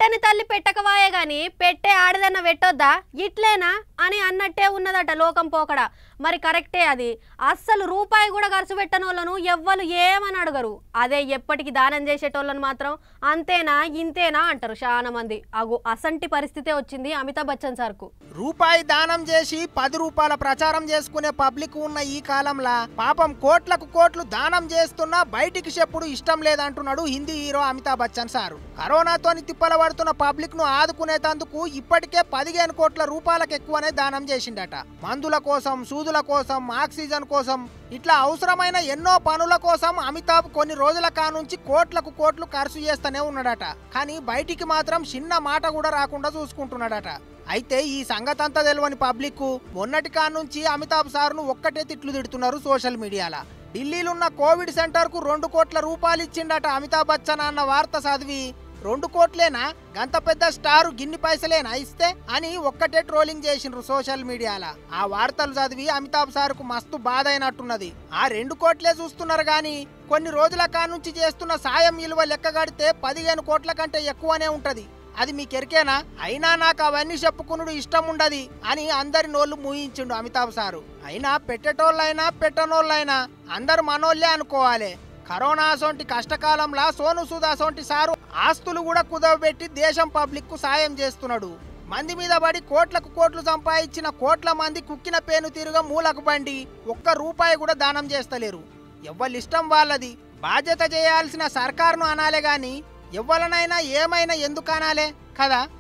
పెట్టని తల్లి పెట్టకవాయే గాని పెట్టే ఆడదన్న పెట్టొద్దా ఇట్లేనా అని అన్నట్టే ఉన్నదట లోకం పోకడ మరి కరెక్టే అది అస్సలు రూపాయి కూడా ఖర్చు పెట్టనోళ్ళను ఎవ్వరు ఏమని అడగరు అదే ఎప్పటికి దానం చేసేటోళ్ళను మాత్రం అంతేనా ఇంతేనా అంటారు చాలా మంది అగు అసంటి పరిస్థితే వచ్చింది అమితాబ్ బచ్చన్ సార్కు రూపాయి దానం చేసి పది రూపాయల ప్రచారం చేసుకునే పబ్లిక్ ఉన్న ఈ కాలంలో పాపం కోట్లకు కోట్లు దానం చేస్తున్నా బయటికి చెప్పుడు ఇష్టం లేదంటున్నాడు హిందీ హీరో అమితాబ్ బచ్చన్ సారు కరోనాతోని తిప్పల పడుతున్న పబ్లిక్ ను ఆదుకునేటందుకు ఇప్పటికే పదిహేను కోట్ల రూపాయలకు ఎక్కువనే దానం చేసిండట మందుల కోసం సూదుల కోసం ఆక్సిజన్ కోసం ఇట్లా అవసరమైన ఎన్నో పనుల కోసం అమితాబ్ కొన్ని రోజుల కానుంచి కోట్లకు కోట్లు ఖర్చు చేస్తూనే ఉన్నాడట కానీ బయటికి మాత్రం చిన్న మాట కూడా రాకుండా చూసుకుంటున్నాడట అయితే ఈ సంగతంతా తెలియని పబ్లిక్ మొన్నటి కానుంచి అమితాబ్ సార్ను ఒక్కటే తిట్లు తిడుతున్నారు సోషల్ మీడియాలో ఢిల్లీలో ఉన్న కోవిడ్ సెంటర్ కు రెండు కోట్ల రూపాయలు ఇచ్చిండట అమితాబ్ బచ్చన్ అన్న వార్త చదివి రెండు కోట్లేనా గంత పెద్ద స్టార్ గిన్ని పైసలేనా ఇస్తే అని ఒక్కటే ట్రోలింగ్ చేసిండ్రు సోషల్ మీడియాలో ఆ వార్తలు చదివి అమితాబ్ సార్ కు మస్తు బాధ అయినట్టున్నది ఆ రెండు కోట్లే చూస్తున్నారు గాని కొన్ని రోజుల కానుంచి చేస్తున్న సాయం విలువ లెక్క కడితే పదిహేను కోట్ల కంటే ఎక్కువనే ఉంటది అది మీకు ఎరికేనా అయినా నాకు అవన్నీ చెప్పుకునుడు ఇష్టం ఉండది అని అందరి నోళ్ళు మూయించిండు అమితాబ్ సారు అయినా పెట్టేటోళ్ళైనా పెట్టనోళ్ళైనా అందరు మనోళ్ళే అనుకోవాలి కరోనా అసొంటి కష్టకాలంలో సోను సూద్ అసొంటి సారు ఆస్తులు కూడా కుదవబెట్టి దేశం పబ్లిక్ కు సాయం చేస్తున్నాడు మంది మీద పడి కోట్లకు కోట్లు సంపాదించిన కోట్ల మంది కుక్కిన పేను తిరుగా మూలకు బండి ఒక్క రూపాయి కూడా దానం చేస్తలేరు ఎవ్వరిష్టం వాళ్ళది బాధ్యత చేయాల్సిన సర్కారును అనాలే గాని ఎవ్వలనైనా ఏమైనా ఎందుకు అనాలే కదా